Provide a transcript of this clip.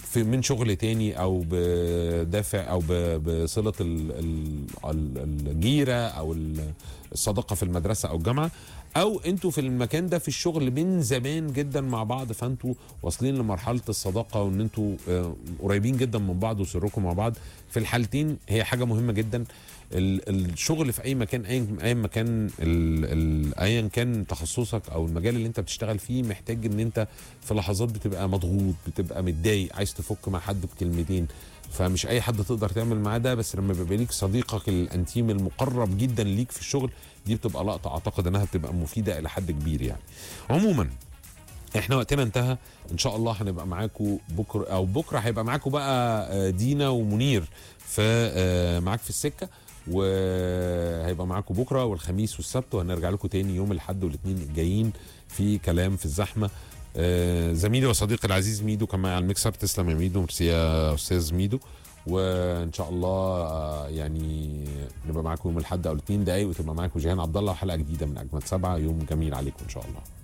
في من شغل تاني او بدافع او ب- بصله ال- ال- ال- الجيره او ال- الصداقه في المدرسه او الجامعه او انتوا في المكان ده في الشغل من زمان جدا مع بعض فانتوا واصلين لمرحله الصداقه وان انتوا آه، قريبين جدا من بعض وسركم مع بعض في الحالتين هي حاجه مهمه جدا ال- الشغل في اي مكان اي اي مكان ال- ال- ايا كان تخصصك او المجال اللي انت بتشتغل فيه محتاج ان انت في لحظات بتبقى مضغوط بتبقى متضايق عايز تفك مع حد بكلمتين فمش اي حد تقدر تعمل معاه ده بس لما بيبقى ليك صديقك الانتيم المقرب جدا ليك في الشغل دي بتبقى لقطه اعتقد انها بتبقى مفيده الى حد كبير يعني عموما احنا وقتنا انتهى ان شاء الله هنبقى معاكم بكره او بكره هيبقى معاكم بقى آه، دينا ومنير في آه، معاك في السكه وهيبقى معاكم بكره والخميس والسبت وهنرجع لكم تاني يوم الاحد والاثنين الجايين في كلام في الزحمه آه، زميلي وصديقي العزيز ميدو كان معايا على الميكسر تسلم يا ميدو ميرسي يا استاذ ميدو وان شاء الله آه، يعني نبقى معاكم يوم الاحد او الاثنين دقايق وتبقى معاكم جيهان عبد الله وحلقه جديده من اجمل سبعه يوم جميل عليكم ان شاء الله